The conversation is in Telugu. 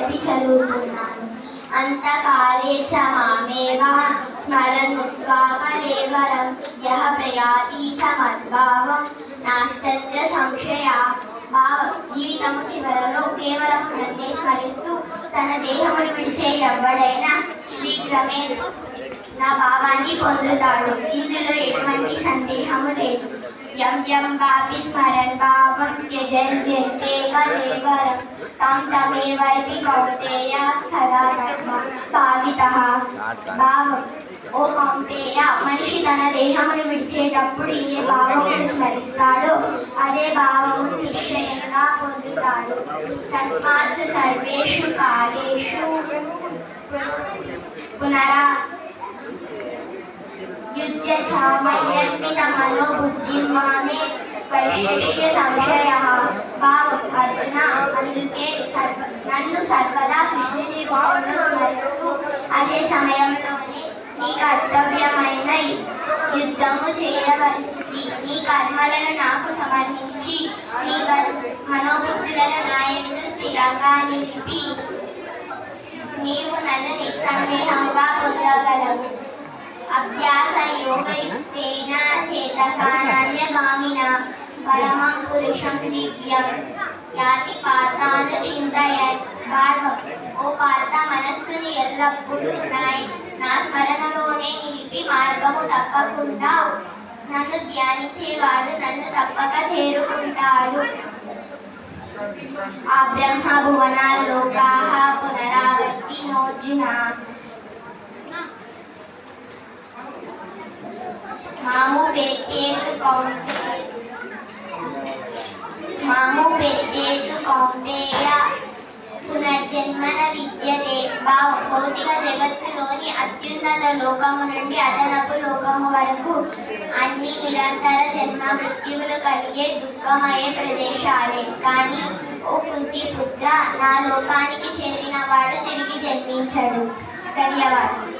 తరగతి చదువుతున్నాను అంతకాలే చ మామేవ స్మరన్ ముక్త్వా కలేవరం యః ప్రయాతి సమద్భావం నాస్తత్ర సంశయ భావ జీవితము చివరలో కేవలం నన్నే స్మరిస్తూ తన దేహమును విడిచే ఎవడైనా శీఘ్రమే నా భావాన్ని పొందుతాడు ఇందులో ఎటువంటి సందేహము లేదు యం యం వాపి స్మరన్ భావం త్యజన్ జంతే కలేవరం తం తమేవైపి కౌంతేయ సదా కర్మ భావితః భావం ఓ కౌంతేయ మనిషి తన దేహమును విడిచేటప్పుడు ఏ భావమును స్మరిస్తాడో అదే భావమును నిశ్చయంగా పొందుతాడు తస్మాత్ సర్వేషు కాలేషు పునరా యుజ్య చామయ్యర్పిత మనోబుద్ధి మామే వైశిష్య సంశయ భావం అర్జున అందుకే సర్వ నన్ను సర్వదా కృష్ణుని రూపంలో స్మరిస్తూ అదే సమయంలోనే నీ కర్తవ్యమైన యుద్ధము చేయవలసింది నీ కర్మలను నాకు సమర్పించి నీ బ- మనోబుద్ధులను నా యందు స్థిరంగా నిలిపి నీవు నన్ను నిస్సందేహముగా పొందగలవు అభ్యాస యోగయుక్తేన చేతసానాన్యగామిన పరమం పురుషం దివ్యం యాతి పార్థాను చింతయత్ భార్గవ ఓ పార్థ మనస్సుని ఎల్లప్పుడూ నా నా స్మరణలోనే నిలిపి మార్గము తప్పకుండా నన్ను ధ్యానించేవాడు నన్ను తప్పక చేరుకుంటాడు ఆ బ్రహ్మ భువనాల్లోకాః పునరావర్తినోర్జున మాము పెట్టేతు కౌంటే మాము పెట్టేతు కౌంటేయ పునర్జన్మన విద్యతే భావ భౌతిక జగత్తులోని అత్యున్నత లోకము నుండి అదనపు లోకము వరకు అన్ని నిరంతర జన్మ మృత్యువులు కలిగే దుఃఖమయ ప్రదేశాలే కానీ ఓ కుంతి పుత్ర నా లోకానికి చెందినవాడు తిరిగి జన్మించడు ధన్యవాదాలు